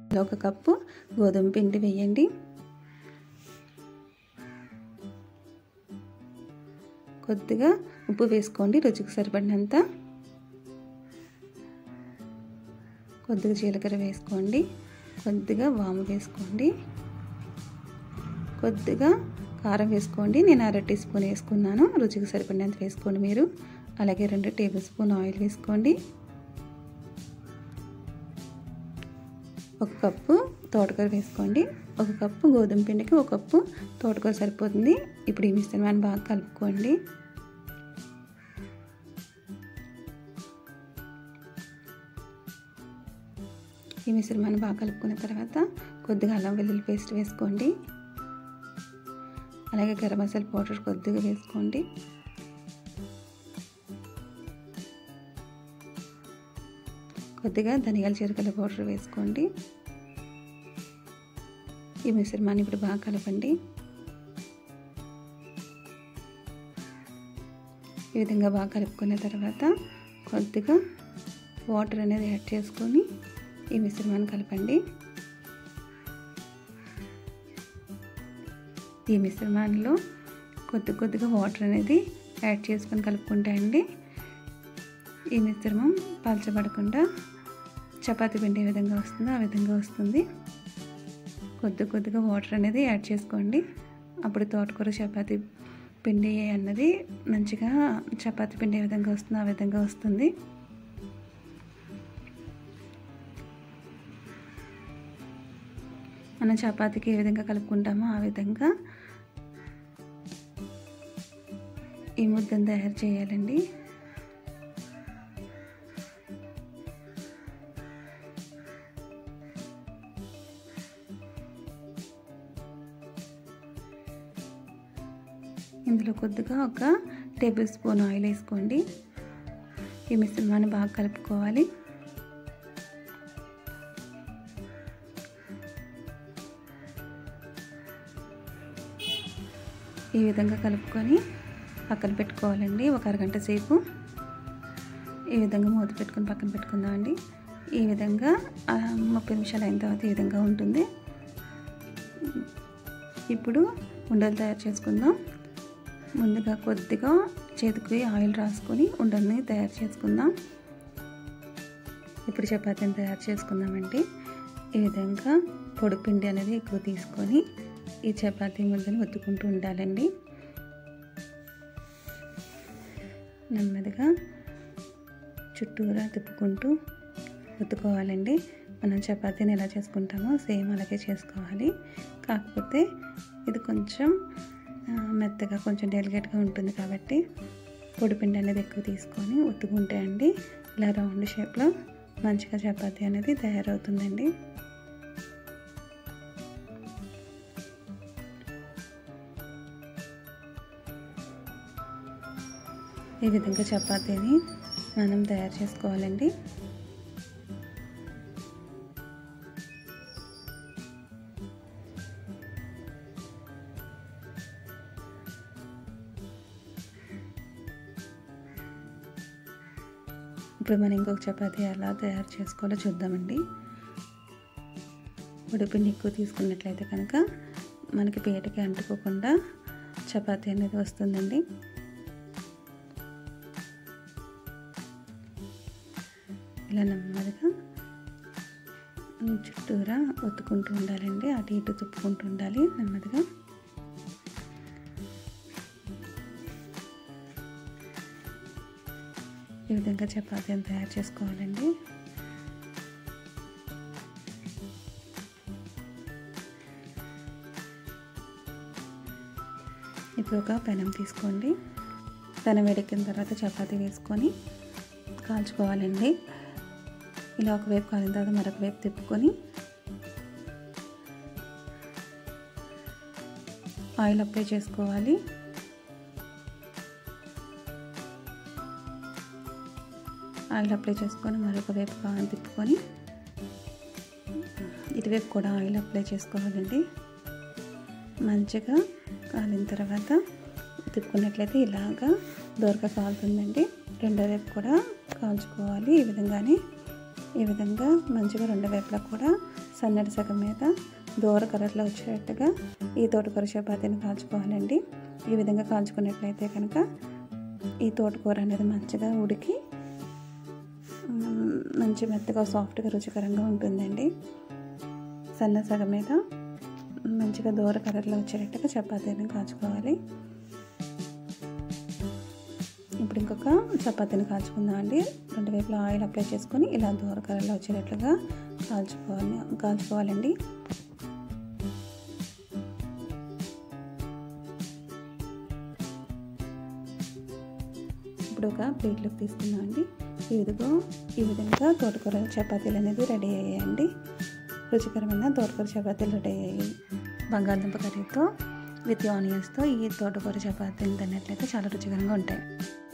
ఒక కప్పు గోధుమ పిండి వేయండి కొద్దిగా ఉప్పు వేసుకోండి రుచికి సరిపడినంత కొద్దిగా జీలకర్ర వేసుకోండి కొద్దిగా వాము వేసుకోండి కొద్దిగా కారం వేసుకోండి నేను అర టీ స్పూన్ వేసుకున్నాను రుచికి సరిపడినంత వేసుకోండి మీరు అలాగే రెండు టేబుల్ స్పూన్ ఆయిల్ వేసుకోండి ఒక కప్పు తోటకూర వేసుకోండి ఒక కప్పు గోధుమ పిండికి ఒక కప్పు తోటకూర సరిపోతుంది ఇప్పుడు ఈ మిశ్రమాన్ని బాగా కలుపుకోండి ఈ మిశ్రమాన్ని బాగా కలుపుకున్న తర్వాత కొద్దిగా అల్లం వెల్లుల్లి పేస్ట్ వేసుకోండి అలాగే గరం మసాలా పౌడర్ కొద్దిగా వేసుకోండి కొద్దిగా ధనియాల జీలకర్ర పౌడర్ వేసుకోండి ఈ మిశ్రమాన్ని ఇప్పుడు బాగా కలపండి ఈ విధంగా బాగా కలుపుకున్న తర్వాత కొద్దిగా వాటర్ అనేది యాడ్ చేసుకొని ఈ మిశ్రమాన్ని కలపండి ఈ మిశ్రమాన్ని కొద్ది కొద్దిగా వాటర్ అనేది యాడ్ చేసుకొని కలుపుకుంటా అండి ఈ మిశ్రమం పలచబడకుండా చపాతి పిండి ఏ విధంగా వస్తుందో ఆ విధంగా వస్తుంది కొద్ది కొద్దిగా వాటర్ అనేది యాడ్ చేసుకోండి అప్పుడు తోటకూర చపాతి పిండి అన్నది మంచిగా చపాతి పిండి ఏ విధంగా వస్తుందో ఆ విధంగా వస్తుంది మనం చపాతీకి ఏ విధంగా కలుపుకుంటామో ఆ విధంగా ఈ ముద్దను తయారు చేయాలండి ఇందులో కొద్దిగా ఒక టేబుల్ స్పూన్ ఆయిల్ వేసుకోండి ఈ మిశ్రమాన్ని బాగా కలుపుకోవాలి ఈ విధంగా కలుపుకొని పక్కన పెట్టుకోవాలండి ఒక అరగంట సేపు ఈ విధంగా మూత పెట్టుకొని పక్కన పెట్టుకుందామండి ఈ విధంగా ముప్పై నిమిషాలు అయిన తర్వాత ఈ విధంగా ఉంటుంది ఇప్పుడు ఉండలు తయారు చేసుకుందాం ముందుగా కొద్దిగా చేతికి ఆయిల్ రాసుకొని ఉండల్ని తయారు చేసుకుందాం ఇప్పుడు చపాతీని తయారు చేసుకుందామండి ఈ విధంగా పొడి పిండి అనేది ఎక్కువ తీసుకొని ఈ చపాతీ ముద్దని ఒత్తుకుంటూ ఉండాలండి నెమ్మదిగా చుట్టూరా తిప్పుకుంటూ ఒత్తుకోవాలండి మనం చపాతీని ఎలా చేసుకుంటామో సేమ్ అలాగే చేసుకోవాలి కాకపోతే ఇది కొంచెం మెత్తగా కొంచెం డెలికేట్గా ఉంటుంది కాబట్టి పొడిపిండి అనేది ఎక్కువ తీసుకొని ఒత్తుకుంటే అండి ఇలా రౌండ్ షేప్లో మంచిగా చపాతీ అనేది తయారవుతుందండి ఈ విధంగా చపాతీని మనం తయారు చేసుకోవాలండి ఇప్పుడు మనం ఇంకొక చపాతీ ఎలా తయారు చేసుకోవాలో చూద్దామండి ఉడిపిండి ఎక్కువ తీసుకున్నట్లయితే కనుక మనకి పీటకి అంటుకోకుండా చపాతీ అనేది వస్తుందండి ఇలా నెమ్మదిగా చుట్టూరా ఒత్తుకుంటూ ఉండాలండి అటు ఇటు తిప్పుకుంటూ ఉండాలి నెమ్మదిగా ఈ విధంగా చపాతీని తయారు చేసుకోవాలండి ఇప్పుడు ఒక పెనం తీసుకోండి పెనం వేడెక్కిన తర్వాత చపాతీ వేసుకొని కాల్చుకోవాలండి ఇలా ఒకవైపు కాలిన తర్వాత మరొక వైపు తిప్పుకొని ఆయిల్ అప్లై చేసుకోవాలి ఆయిల్ అప్లై చేసుకొని మరొక వైపు కాని తిప్పుకొని ఇటువైపు కూడా ఆయిల్ అప్లై చేసుకోవాలండి మంచిగా కాలిన తర్వాత తిప్పుకున్నట్లయితే ఇలాగా దోరగా కాలుతుందండి రెండో వైపు కూడా కాల్చుకోవాలి ఈ విధంగానే ఈ విధంగా మంచిగా రెండు వైపులా కూడా సన్నటి సగం మీద దూర కలర్లో వచ్చేటట్టుగా ఈ తోటకూర చపాతీని కాల్చుకోవాలండి ఈ విధంగా కాల్చుకున్నట్లయితే కనుక ఈ తోటకూర అనేది మంచిగా ఉడికి మ్, మంచి మెత్తగా సాఫ్ట్గా రుచికరంగా ఉంటుందండి సన్న సగం మీద మంచిగా దూర కలర్లో వచ్చేటట్టుగా చపాతీని కాల్చుకోవాలి ఇప్పుడు ఇంకొక చపాతీని కాల్చుకుందాం అండి రెండు వైపులా ఆయిల్ అప్లై చేసుకొని ఇలా దూర కలర్లో వచ్చేటట్లుగా కాల్చుకోవాలి కాల్చుకోవాలండి ఇప్పుడు ఒక ప్లేట్లోకి తీసుకుందాం అండి ఈ విధంగా ఈ విధంగా తోటకూర చపాతీలు అనేది రెడీ అయ్యాయండి రుచికరమైన తోటకూర చపాతీలు రెడీ అయ్యాయి బంగాళదుంప కర్రీతో విత్ ఆనియన్స్తో ఈ తోటకూర చపాతీలు తిన్నట్లయితే చాలా రుచికరంగా ఉంటాయి